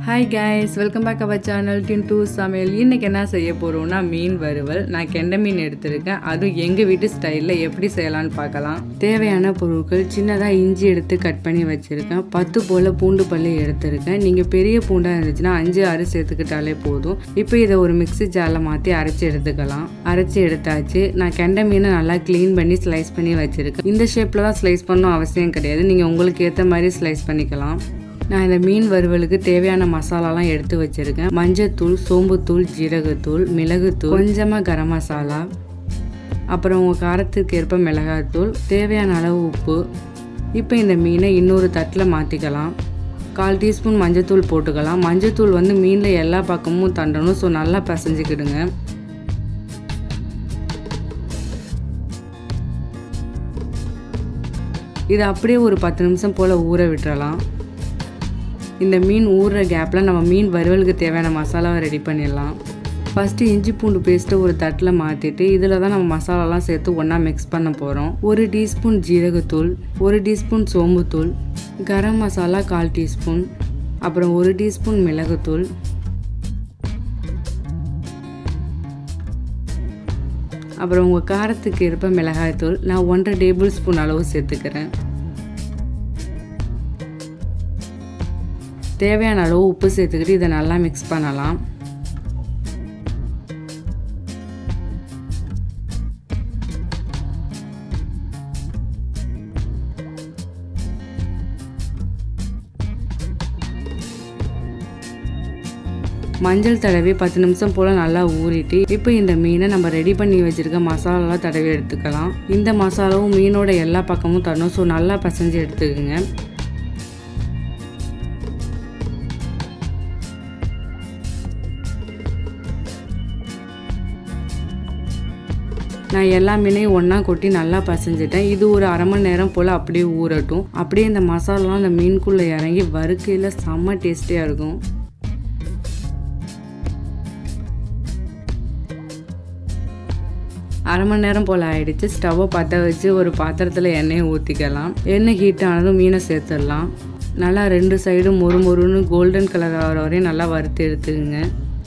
hi guys welcome back our channel டின் டூ சமையல் இன்றைக்கி என்ன செய்ய போகிறோம்னா மீன் வறுவல் நான் கெண்டை மீன் எடுத்திருக்கேன் அதுவும் எங்கள் வீட்டு ஸ்டைலில் எப்படி செய்யலாம்னு பார்க்கலாம் தேவையான பொருட்கள் சின்னதாக இஞ்சி எடுத்து கட் பண்ணி வச்சுருக்கேன் பத்து போல் பூண்டு பல்லு எடுத்திருக்கேன் நீங்கள் பெரிய பூண்டாக இருந்துச்சுன்னா அஞ்சு ஆறு சேர்த்துக்கிட்டாலே போதும் இப்போ இதை ஒரு மிக்ஸி ஜாரில் மாற்றி அரைச்சி எடுத்துக்கலாம் அரைச்சி எடுத்தாச்சு நான் கெண்டை மீனை நல்லா க்ளீன் பண்ணி ஸ்லைஸ் பண்ணி வச்சுருக்கேன் இந்த ஷேப்பில் தான் ஸ்லைஸ் பண்ணணும் அவசியம் கிடையாது நீங்கள் உங்களுக்கு ஏற்ற மாதிரி ஸ்லைஸ் பண்ணிக்கலாம் நான் இந்த மீன் வறுவலுக்கு தேவையான மசாலாலாம் எடுத்து வச்சுருக்கேன் மஞ்சத்தூள் சோம்புத்தூள் ஜீரகத்தூள் மிளகுத்தூள் கொஞ்சமாக கரம் மசாலா அப்புறம் உங்கள் காரத்துக்கு ஏற்ப மிளகாத்தூள் தேவையான அளவு உப்பு இப்போ இந்த மீனை இன்னொரு தட்டில் மாற்றிக்கலாம் கால் டீஸ்பூன் மஞ்சத்தூள் போட்டுக்கலாம் மஞ்சத்தூள் வந்து மீனில் எல்லா பக்கமும் தண்டணும் ஸோ நல்லா பிசைஞ்சிக்கிடுங்க இதை அப்படியே ஒரு பத்து நிமிஷம் போல் ஊற விட்டுறலாம் இந்த மீன் ஊறுற கேப்பில் நம்ம மீன் வறுவலுக்கு தேவையான மசாலாவை ரெடி பண்ணிடலாம் ஃபஸ்ட்டு இஞ்சி பூண்டு பேஸ்ட்டு ஒரு தட்டில் மாற்றிட்டு இதில் தான் நம்ம மசாலாலாம் சேர்த்து ஒன்றா மிக்ஸ் பண்ண போகிறோம் ஒரு டீஸ்பூன் ஜீரகத்தூள் ஒரு டீஸ்பூன் சோம்புத்தூள் கரம் மசாலா கால் டீஸ்பூன் அப்புறம் ஒரு டீஸ்பூன் மிளகுத்தூள் அப்புறம் உங்கள் காரத்துக்கு ஏற்ப மிளகாய்த்தூள் நான் ஒன்றரை டேபிள் ஸ்பூன் அளவு சேர்த்துக்கிறேன் தேவையான அளவு உப்பு சேர்த்துக்கிட்டு இதை நல்லா மிக்ஸ் பண்ணலாம் மஞ்சள் தடவி பத்து நிமிஷம் போல் நல்லா ஊறிட்டு இப்போ இந்த மீனை நம்ம ரெடி பண்ணி வச்சுருக்க மசாலாலாம் தடவி எடுத்துக்கலாம் இந்த மசாலாவும் மீனோட எல்லா பக்கமும் தரணும் ஸோ நல்லா பசைஞ்சு எடுத்துக்கோங்க நான் எல்லா மீனையும் ஒன்றா கொட்டி நல்லா பசைஞ்சிட்டேன் இது ஒரு அரை மணி நேரம் போல் அப்படியே ஊறட்டும் அப்படியே இந்த மசாலாலாம் அந்த மீனுக்குள்ளே இறங்கி வறுக்கையில் செம்ம டேஸ்டியாக இருக்கும் அரை மணி நேரம் போல் ஆயிடுச்சு ஸ்டவ்வை பற்ற வச்சு ஒரு பாத்திரத்தில் எண்ணெயை ஊற்றிக்கலாம் எண்ணெய் ஹீட் ஆனதும் மீனை சேர்த்துடலாம் நல்லா ரெண்டு சைடும் மொறு மொறுன்னு கோல்டன் கலர் ஆகிற வரையும் நல்லா வறுத்து எடுத்துக்கோங்க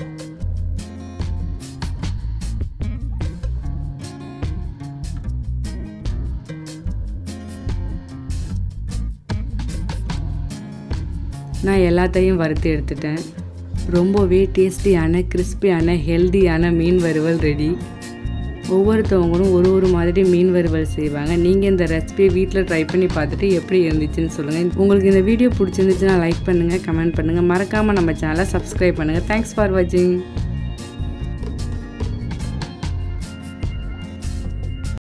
நான் எல்லாத்தையும் வறுத்து எடுத்துட்டேன் ரொம்பவே டேஸ்டியான கிறிஸ்பியான ஹெல்த்தியான மீன் வறுவல் ரெடி ஒவ்வொருத்தவங்களும் ஒரு ஒரு மாதிரி மீன் வறுவல் செய்வாங்க நீங்கள் இந்த ரெசிபியை வீட்டில் ட்ரை பண்ணி பார்த்துட்டு எப்படி இருந்துச்சுன்னு சொல்லுங்கள் உங்களுக்கு இந்த வீடியோ பிடிச்சிருந்துச்சுன்னா லைக் பண்ணுங்கள் கமெண்ட் பண்ணுங்கள் மறக்காமல் நம்ம சேனலை சப்ஸ்கிரைப் பண்ணுங்கள் தேங்க்ஸ் ஃபார் வாட்சிங்